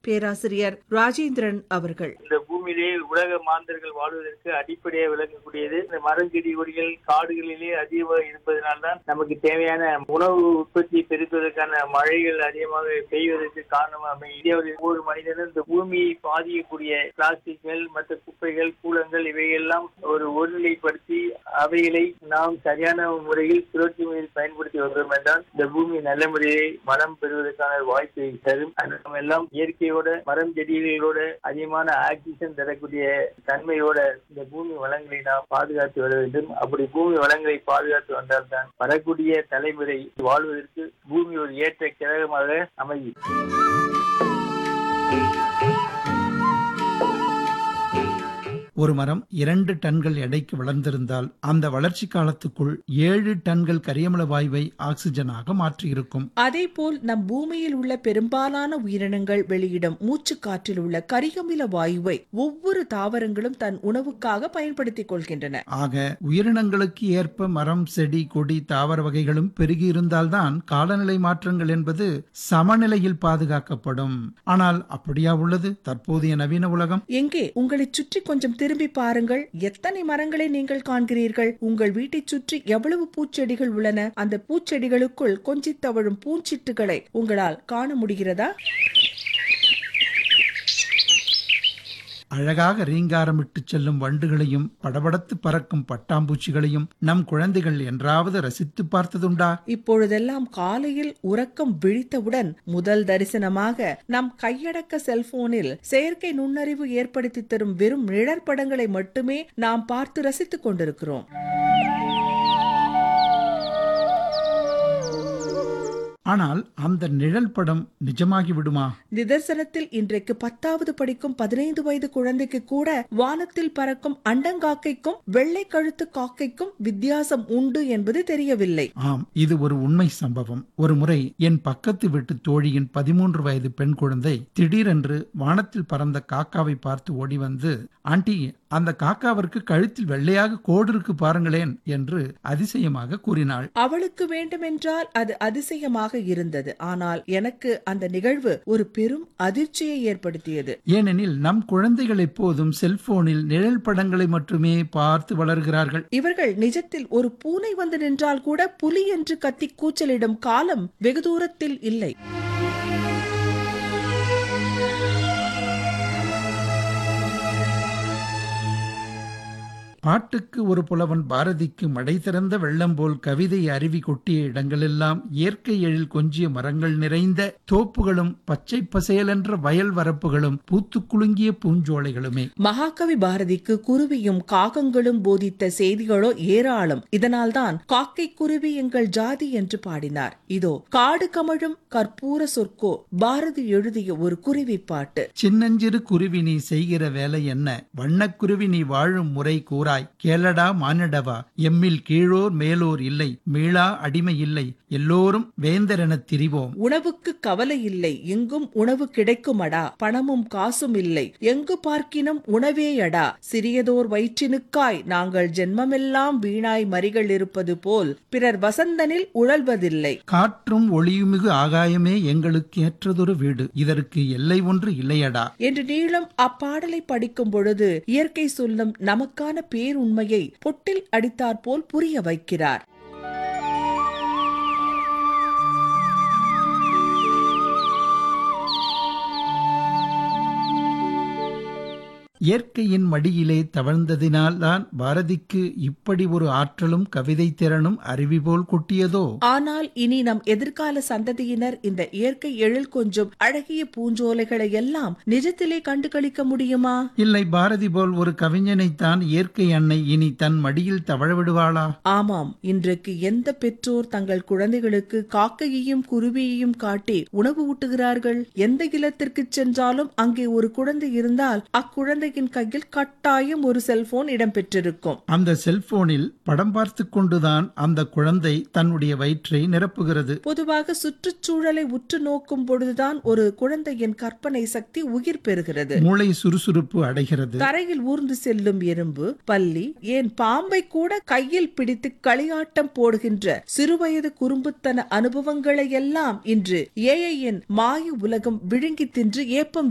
பேராசிரியர் ராஜேந்திரன் அவர்கள் இந்த பூமியிலே உலக மாந்தர்கள் வாழ்வதற்கு அடிப்படையாக விளங்கக்கூடியது இந்த மரம் செடி கொடிகள் காடுகளிலே அதிகமாக இருப்பதனால்தான் நமக்கு தேவையான உணவு உற்பத்தி பெருக்குவதற்கான மழைகள் அதிகமாக பெய்வதற்கு காரணமாக அமையும் இந்தியாவில் ஒவ்வொரு மனிதனும் இந்த பூமியை பாதிக்கக்கூடிய பிளாஸ்டிக்கள் மற்ற குப்பைகள் கூலங்கள் இவையெல்லாம் ஒரு ஒருநிலைப்படுத்தி அவைகளை நாம் சரியான முறையில் சுழற்சி முறையில் பயன்படுத்தி வந்தோம் என்றால் இந்த பூமி நல்ல முறையை மரம் பெறுவதற்கான வாய்ப்பை தரும் நம்ம எல்லாம் இயற்கையோட மரம் செடிகளோட அதிகமான ஆக்சிஜன் தரக்கூடிய தன்மையோட இந்த பூமி வளங்களை நாம் பாதுகாத்து வர வேண்டும் அப்படி பூமி வளங்களை பாதுகாத்து வந்தால்தான் வரக்கூடிய தலைமுறை வாழ்வதற்கு பூமி ஒரு ஏற்ற கிரகமாக அமையும் ஒரு மரம் இரண்டு டன்கள் எடைக்கு வளர்ந்திருந்தால் அந்த வளர்ச்சி காலத்துக்குள் ஏழு டன்கள் கரியமல வாயுவை ஆக்சிஜனாக மாற்றியிருக்கும் அதேபோல் நம் பூமியில் உள்ள பெரும்பாலான உயிரினங்கள் வெளியிடும் மூச்சு காற்றில் உள்ள கரிகமில வாயுவை ஒவ்வொரு தாவரங்களும் தன் உணவுக்காக பயன்படுத்திக் கொள்கின்றன ஆக உயிரினங்களுக்கு ஏற்ப மரம் செடி கொடி தாவர வகைகளும் பெருகியிருந்தால்தான் காலநிலை மாற்றங்கள் என்பது சமநிலையில் பாதுகாக்கப்படும் ஆனால் அப்படியா உள்ளது தற்போதைய நவீன உலகம் எங்கே உங்களை சுற்றி கொஞ்சம் திரும்பி பாருங்கள் எத்தனை மரங்களை நீங்கள் காண்கிறீர்கள் உங்கள் வீட்டைச் சுற்றி எவ்வளவு பூச்செடிகள் உள்ளன அந்த பூச்செடிகளுக்குள் கொஞ்சித் தவழும் பூஞ்சிட்டுகளை உங்களால் காண முடிகிறதா அழகாக ரீங்காரமிட்டு செல்லும் வண்டுகளையும் படபடத்து பறக்கும் பட்டாம்பூச்சிகளையும் நம் குழந்தைகள் என்றாவது ரசித்து பார்த்ததுண்டா இப்பொழுதெல்லாம் காலையில் உறக்கம் விழித்தவுடன் முதல் தரிசனமாக நம் கையடக்க செல்போனில் செயற்கை நுண்ணறிவு ஏற்படுத்தி தரும் வெறும் நிழற்படங்களை மட்டுமே நாம் பார்த்து ரசித்துக் கொண்டிருக்கிறோம் ஆனால் அந்த நிழல் படம் நிஜமாகி விடுமா நிதர்சனத்தில் இன்றைக்கு பத்தாவது படிக்கும் பதினைந்து வயது குழந்தைக்கு கூட வானத்தில் பறக்கும் அண்டங்காக்கைக்கும் வெள்ளை கழுத்து காக்கைக்கும் வித்தியாசம் உண்டு என்பது தெரியவில்லை ஆம் இது ஒரு உண்மை சம்பவம் ஒரு முறை என் பக்கத்து வீட்டு தோழியின் பதிமூன்று வயது பெண் குழந்தை திடீரென்று வானத்தில் பறந்த காக்காவை பார்த்து ஓடி வந்து ஆண்டி அந்த காக்காவிற்கு கழுத்தில் வெள்ளையாக கோடு இருக்கு பாருங்களேன் என்று அதிசயமாக கூறினாள் அவளுக்கு வேண்டுமென்றால் அது அதிசயமாக இருந்தது ஆனால் எனக்கு அந்த நிகழ்வு ஒரு பெரும் அதிர்ச்சியை ஏற்படுத்தியது ஏனெனில் நம் குழந்தைகள் எப்போதும் செல்போனில் நிழல் படங்களை மட்டுமே பார்த்து வளர்கிறார்கள் இவர்கள் நிஜத்தில் ஒரு பூனை வந்து நின்றால் கூட புலி என்று கத்தி கூச்சலிடும் காலம் வெகு தூரத்தில் இல்லை பாட்டுக்கு ஒரு புலவன் பாரதிக்கு மடை திறந்த வெள்ளம் போல் கவிதை அருவி கொட்டிய இடங்களெல்லாம் இயற்கை எழில் கொஞ்சிய மரங்கள் நிறைந்த தோப்புகளும் பச்சை பசேலென்ற வயல் வரப்புகளும் பூத்து குலுங்கிய பூஞ்சோலைகளுமே மகாகவி பாரதிக்கு குருவியும் காகங்களும் போதித்த செய்திகளோ ஏராளம் இதனால்தான் காக்கை குருவி எங்கள் ஜாதி என்று பாடினார் இதோ காடு கமழும் கற்பூர சொற்கோ பாரதி எழுதிய ஒரு குருவி பாட்டு சின்னஞ்சிறு குருவி நீ செய்கிற வேலை என்ன வண்ணக்குருவி நீ வாழும் முறை கூறாய் கேளடா மானிடவா எம்மில் கீழோர் மேலோர் இல்லை மீளா அடிமை இல்லை எல்லோரும் வேந்தரெனத் திரிவோம் உணவுக்கு கவலை இல்லை எங்கும் உணவு கிடைக்குமடா பணமும் காசும் இல்லை எங்கு பார்க்கினும் உணவேயடா சிறியதோர் வயிற்றினுக்காய் நாங்கள் ஜென்மமெல்லாம் வீணாய் மறிகள் இருப்பது போல் பிறர் வசந்தனில் உழல்வதில்லை காற்றும் ஒளியுமிகு ஆகாயமே எங்களுக்கு ஏற்றதொரு வீடு இதற்கு எல்லை ஒன்று இல்லையடா என்று நீளம் அப்பாடலை படிக்கும் பொழுது இயற்கை சொல்லும் நமக்கான பேருண்மையை பொட்டில் அடித்தாற்போல் புரிய வைக்கிறார் இயற்கையின் மடியிலே தவழ்ந்ததினால் தான் பாரதிக்கு இப்படி ஒரு ஆற்றலும் கவிதை திறனும் அருவி போல் கொட்டியதோ ஆனால் இனி நம் எதிர்கால சந்ததியினர் இந்த இயற்கை எழில் கொஞ்சம் அழகிய பூஞ்சோலைகளை எல்லாம் நிஜத்திலே கண்டுகளிக்க முடியுமா இல்லை பாரதி போல் ஒரு கவிஞனைத்தான் இயற்கை அன்னை இனி தன் மடியில் தவழ விடுவாளா ஆமாம் இன்றைக்கு எந்த பெற்றோர் தங்கள் குழந்தைகளுக்கு காக்கையையும் குருவியையும் காட்டி உணவு ஊட்டுகிறார்கள் எந்த இல்லத்திற்கு சென்றாலும் அங்கே ஒரு குழந்தை இருந்தால் அக்குழந்தையின் கையில் கட்டாயம் ஒரு செல்போன் இடம்பெற்றிருக்கும் அந்த செல்போனில் படம் பார்த்து கொண்டுதான் அந்த குழந்தை தன்னுடைய வயிற்றை நிரப்புகிறது பொதுவாக சுற்றுச்சூழலை உற்று நோக்கும் பொழுதுதான் ஒரு குழந்தையின் கற்பனை சக்தி உயிர் பெறுகிறது மூளை சுறுசுறுப்பு அடைகிறது தரையில் ஊர்ந்து செல்லும் எறும்பு பல்லி ஏன் பாம்பை கூட கையில் பிடித்து களியாட்டம் போடுகின்ற சிறுவயது குறும்புத்தன அனுபவங்களை எல்லாம் இன்று ஏஐயின் மாய உலகம் விழுங்கி தின்று ஏப்பம்